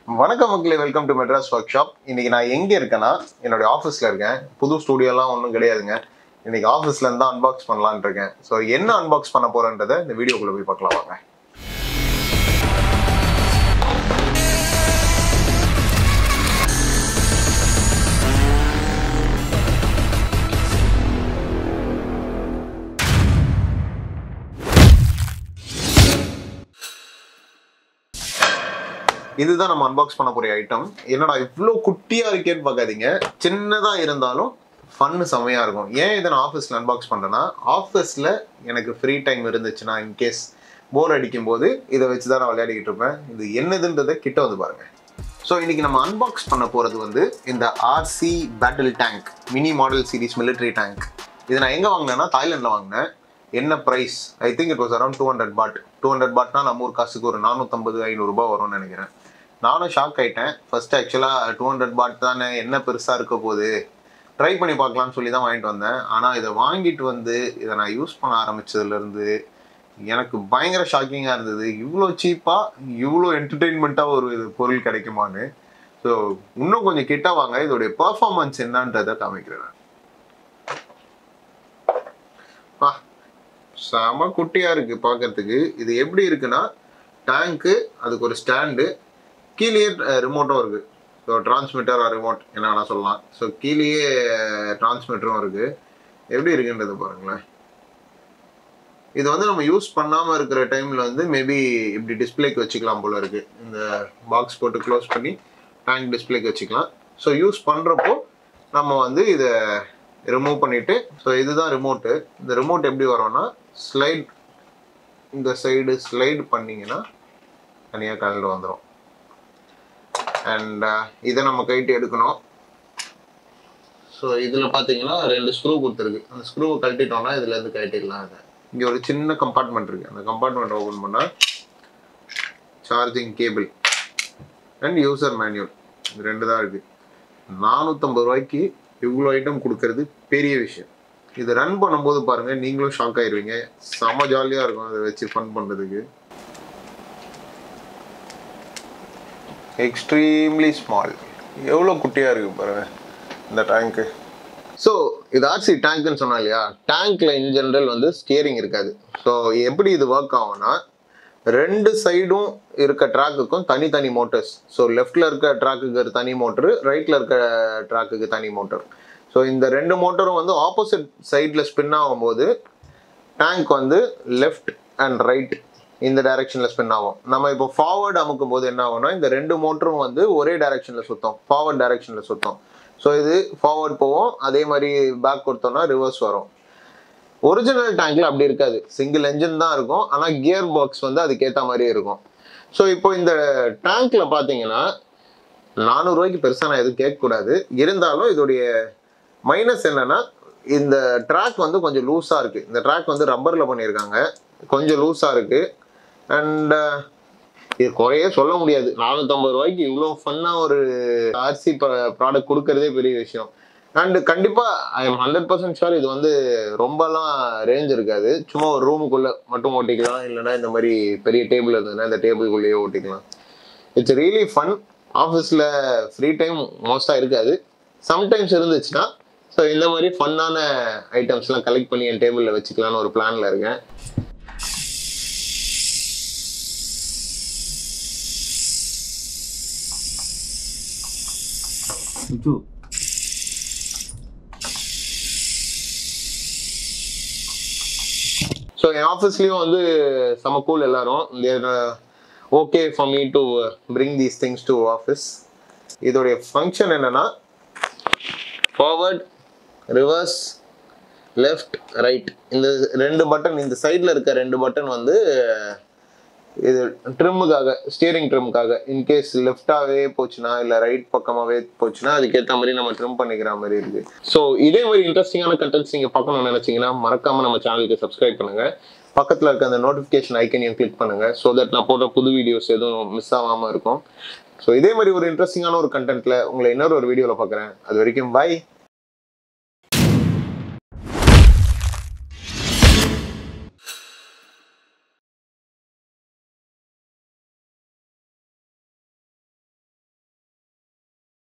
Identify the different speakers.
Speaker 1: வணக்கம் மக்களே welcome to Madras workshop இன்னைக்கு நான் எங்க இருக்கேன்னா என்னுடைய ஆஃபீஸ்ல இருக்கேன் புது ஸ்டூடியோலாம் ஒன்றும் கிடையாதுங்க இன்னைக்கு ஆஃபீஸ்ல இருந்து தான் அன்பாக்ஸ் பண்ணலாம்னு இருக்கேன் ஸோ என்ன அன்பாக்ஸ் பண்ண போறேன்றதை இந்த வீடியோக்குள்ள போய் பார்க்கலாம் வாங்க இதுதான் நம்ம அன்பாக்ஸ் பண்ண போற ஐட்டம் என்னடா இவ்வளோ குட்டியா இருக்கேன்னு பார்க்காதீங்க சின்னதா இருந்தாலும் ஃபன்னு செம்மையா இருக்கும் ஏன் இதை நான் ஆஃபீஸ்ல அன்பாக்ஸ் பண்றேன்னா ஆஃபீஸ்ல எனக்கு ஃப்ரீ டைம் இருந்துச்சுன்னா இன்கேஸ் போர் அடிக்கும் போது இதை வச்சு தான் நான் விளையாடிக்கிட்டு இருப்பேன் இது என்னதுன்றதை கிட்ட வந்து பாருங்க ஸோ இன்னைக்கு நம்ம அன்பாக்ஸ் பண்ண போறது வந்து இந்த RC battle tank mini model series military tank இதை நான் எங்க வாங்கினேன்னா தாய்லாண்டில் வாங்கினேன் என்ன price I think it was around two hundred baht two hundred பாட்னா நம்ம ஊர் காசுக்கு ஒரு நானூற்றம்பது ஐநூறுரூபா வரும்னு நினைக்கிறேன் நானும் ஷாக் ஆயிட்டேன் ஃபர்ஸ்ட் ஆக்சுவலாக டூ ஹண்ட்ரட் பாட் தானே என்ன பெருசாக இருக்க போகுது ட்ரை பண்ணி பார்க்கலாம்னு சொல்லி தான் வாங்கிட்டு வந்தேன் ஆனால் இதை வாங்கிட்டு வந்து இதை நான் யூஸ் பண்ண ஆரம்பிச்சதுலேருந்து எனக்கு பயங்கர ஷாக்கிங்காக இருந்தது இவ்வளோ சீப்பாக இவ்வளோ என்டர்டெயின்மெண்ட்டாக ஒரு இது பொருள் கிடைக்குமான்னு ஸோ இன்னும் கொஞ்சம் கிட்ட வாங்க இதோடைய பர்ஃபார்மன்ஸ் என்னன்றதை காமிக்கிறேன் நான். பா செம குட்டியா இருக்கு பார்க்கறதுக்கு இது எப்படி இருக்குன்னா டேங்க்கு அதுக்கு ஒரு ஸ்டாண்டு கீழேயே ரிமோட்டும் இருக்கு ஸோ டிரான்ஸ்மிட்டர் ரிமோட் என்ன வேணா சொல்லலாம் ஸோ கீழேயே டிரான்ஸ்மிட்டரும் இருக்கு எப்படி இருக்குன்றதை பாருங்களேன் இது வந்து நம்ம யூஸ் பண்ணாம இருக்கிற டைம்ல வந்து மேபி இப்படி டிஸ்பிளேக்கு வச்சுக்கலாம் போல இருக்கு இந்த பாக்ஸ் போட்டு க்ளோஸ் பண்ணி டேங்க் டிஸ்பிளேக்கு வச்சுக்கலாம் ஸோ யூஸ் பண்றப்போ நம்ம வந்து இதை ரிமூவ் பண்ணிட்டு ஸோ இதுதான் ரிமோட்டு இந்த ரிமோட் எப்படி வரும்னா ஸ்லைட் இந்த சைடு ஸ்லைடு பண்ணீங்கன்னா தனியாக கலந்து வந்துடும் அண்ட் இதை நம்ம கைட்டு எடுக்கணும் ஸோ இதில் பார்த்தீங்கன்னா ரெண்டு ஸ்க்ரூ கொடுத்துருக்கு அந்த ஸ்க்ரூவை கழட்டிட்டோம்னா இதுலேருந்து கழட்டிடலாம் அதை இங்கே ஒரு சின்ன கம்பார்ட்மெண்ட் இருக்குது அந்த கம்பார்ட்மெண்ட் ஓப்பன் பண்ணால் charging cable and user manual இது ரெண்டு தான் இருக்குது நானூற்றம்பது ரூபாய்க்கு இவ்வளோ ஐட்டம் கொடுக்கறது பெரிய விஷயம் இது ரன் பண்ணும்போது பாருங்க நீங்களும் ஷாக் ஆயிருவீங்க செம ஜாலியாக இருக்கும் அதை வச்சு ஃபன் பண்ணுறதுக்கு எக்ஸ்ட்ரீம்லி ஸ்மால் எவ்வளோ குட்டியாக இருக்கு பாருங்க இந்த டேங்க்கு ஸோ இது ஆர்சி டேங்க்னு சொன்னா இல்லையா டேங்க்ல இன் ஜென்ரல் வந்து ஸ்டியரிங் இருக்காது ஸோ எப்படி இது ஒர்க் ஆகும்னா ரெண்டு சைடும் இருக்க ட்ராக்குக்கும் தனித்தனி மோட்டர்ஸ் ஸோ லெஃப்ட்ல இருக்க ட்ராக்குக்கு ஒரு தனி மோட்டர் ரைட்ல இருக்க ட்ராக்குக்கு தனி மோட்டர் ஸோ இந்த ரெண்டு மோட்டரும் வந்து ஆப்போசிட் சைடில் ஸ்பின் ஆகும்போது டேங்க் வந்து லெஃப்ட் அண்ட் ரைட் இந்த டைரக்ஷனில் ஸ்பின் ஆகும் நம்ம இப்போ ஃபார்வர்ட் அமுக்கும் போது என்ன ஆகும்னா இந்த ரெண்டு மோட்டரும் வந்து ஒரே டைரக்ஷனில் சுத்தம் ஃபார்வர்ட் டைரக்ஷனில் சுத்தம் ஸோ இது ஃபார்வர்ட் போகும் அதே மாதிரி பேக் கொடுத்தோம்னா ரிவர்ஸ் வரும் ஒரிஜினல் டேங்க்ல அப்படி இருக்காது சிங்கிள் என்ஜின் தான் இருக்கும் ஆனால் கியர் பாக்ஸ் வந்து அதுக்கேற்ற மாதிரி இருக்கும் ஸோ இப்போ இந்த டேங்க்ல பார்த்தீங்கன்னா நானூறுரூவாய்க்கு பெருசாக நான் எதுவும் கேட்கக்கூடாது இருந்தாலும் இதோடைய மைனஸ் என்னன்னா இந்த ட்ராக் வந்து கொஞ்சம் லூஸாக இருக்கு இந்த ட்ராக் வந்து ரப்பரில் பண்ணியிருக்காங்க கொஞ்சம் லூஸாக இருக்கு அண்ட் இது குறையே சொல்ல முடியாது நானூற்றம்பது ரூபாய்க்கு இவ்வளோ ஃபன்னாக ஒரு ஆர்சி ப்ராடக்ட் கொடுக்கறதே பெரிய விஷயம் அண்ட் கண்டிப்பாக I am hundred percent sure இது வந்து ரொம்பலாம் ரேஞ்ச் இருக்காது சும்மா ஒரு ரூமுக்குள்ளே மட்டும் ஓட்டிக்கலாம் இல்லைன்னா இந்த மாதிரி பெரிய டேபிள் இருந்ததுன்னா இந்த டேபிளுக்குள்ளேயே ஓட்டிக்கலாம் இட்ஸ் ரியலி ஃபன் ஆஃபீஸில் ஃப்ரீ டைம் மோஸ்ட்டாக இருக்காது சம்டைம்ஸ் இருந்துச்சுன்னா ஸோ இந்த மாதிரி ஃபன்னான ஐட்டம்ஸ்லாம் கலெக்ட் பண்ணி என் டேபிளில் வச்சுக்கலான்னு ஒரு பிளானில் இருக்கேன்
Speaker 2: சுச்சு
Speaker 1: ஸோ என் ஆஃபீஸ்லேயும் வந்து செம கூல் எல்லாரும் okay for me to bring these things to office இதோடைய ஃபங்க்ஷன் என்னன்னா ஃபார்வர்ட் ரிவர்ஸ் லெஃப்ட் ரைட் இந்த ரெண்டு பட்டன் இந்த சைடில் இருக்க ரெண்டு பட்டன் வந்து இது ட்ரிம்முக்காக ஸ்டியரிங் ட்ரிம்முக்காக இன்கேஸ் லெஃப்டாகவே போச்சுன்னா இல்லை ரைட் பக்கமாகவே போச்சுன்னா அதுக்கேற்ற மாதிரி நம்ம ட்ரிம் பண்ணிக்கிற மாதிரி இருக்கு ஸோ இதே மாதிரி இன்ட்ரெஸ்டிங்கான கண்டென்ட்ஸ் நீங்கள் பார்க்கணும்னு நினச்சிங்கன்னா மறக்காம நம்ம சேனலுக்கு சப்ஸ்கிரைப் பண்ணுங்க பக்கத்தில் இருக்க அந்த நோட்டிஃபிகேஷன் ஐக்கனையும் கிளிக் பண்ணுங்க ஸோ தட் நான் போடுற புது வீடியோஸ் எதுவும் மிஸ் ஆகாமல் இருக்கும் ஸோ இதே மாதிரி ஒரு இன்ட்ரெஸ்டிங்கான ஒரு கண்டென்ட்ல உங்களை இன்னொரு ஒரு வீடியோவில் பார்க்குறேன் அது வரைக்கும் பை